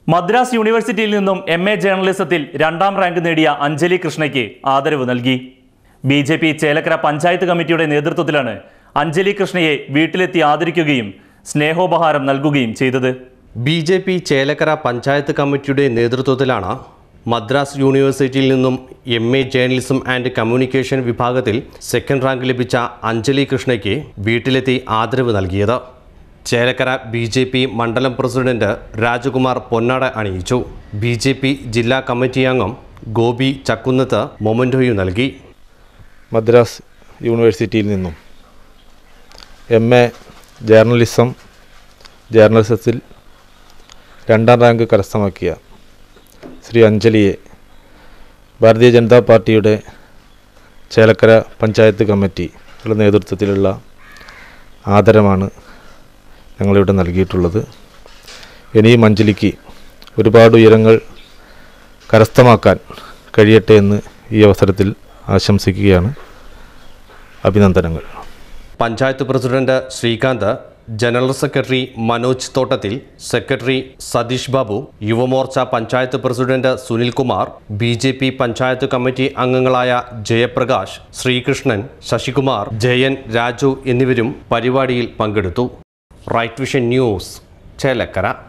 മദ്രാസ് യൂണിവേഴ്സിറ്റിയിൽ നിന്നും M A ജേർണലിസത്തിൽ രണ്ടാം റാങ്ക് നേടിയ അഞ്ജലി കൃഷ്ണയ്ക്ക് ആദരവ് നൽകി B J P Chelakkara panchayat കമ്മിറ്റിയുടെ നേതൃത്വത്തിലാണ് അഞ്ജലി കൃഷ്ണയെ വീട്ടിലെത്തി ആദരിക്കുകയും സ്നേഹോപഹാരം നൽകുകയും ചെയ്തത് B J P Chelakkara panchayat കമ്മിറ്റിയുടെ നേതൃത്വത്തിലാണ് മദ്രാസ് യൂണിവേഴ്സിറ്റിയിൽ നിന്നും M A journalism and communication വിഭാഗത്തിൽ സെക്കൻഡ് റാങ്ക് ലഭിച്ച അഞ്ജലി കൃഷ്ണയ്ക്ക് വീട്ടിലെത്തി ആദരവ് നൽകിയത് ചേലക്കര ബി ജെ പി മണ്ഡലം പ്രസിഡന്റ് രാജകുമാർ പൊന്നാട അണിയിച്ചു ബി ജെ പി ജില്ലാ കമ്മിറ്റി അംഗം ഗോപി ചക്കുന്നത്ത് മൊമൻറ്റോയു നൽകി മദ്രാസ് യൂണിവേഴ്സിറ്റിയിൽ നിന്നും എം എ ജേർണലിസം ജേർണലിസത്തിൽ രണ്ടാം റാങ്ക് കരസ്ഥമാക്കിയ ശ്രീ അഞ്ജലിയെ ഭാരതീയ ജനതാ പാർട്ടിയുടെ ചേലക്കര പഞ്ചായത്ത് കമ്മിറ്റിയുടെ നേതൃത്വത്തിലുള്ള ആദരമാണ് ഞങ്ങളിവിടെ നൽകിയിട്ടുള്ളത് ഇനിയും അഞ്ജലിക്ക് ഒരുപാട് ഉയരങ്ങൾ കരസ്ഥമാക്കാൻ കഴിയട്ടെ എന്ന് ഈ അവസരത്തിൽ ആശംസിക്കുകയാണ് അഭിനന്ദനങ്ങൾ panchayat president Sreekanth general secretary Manoj Thottathil secretary Satheesh Babu Yuvamorcha panchayat president Sunilkumar B J P panchayat committee അംഗങ്ങളായ ജയപ്രകാശ് ശ്രീകൃഷ്ണൻ ശശികുമാർ ജയൻ രാജു എന്നിവരും പരിപാടിയിൽ പങ്കെടുത്തു റൈറ്റ് വിഷൻ ന്യൂസ് ചേലക്കര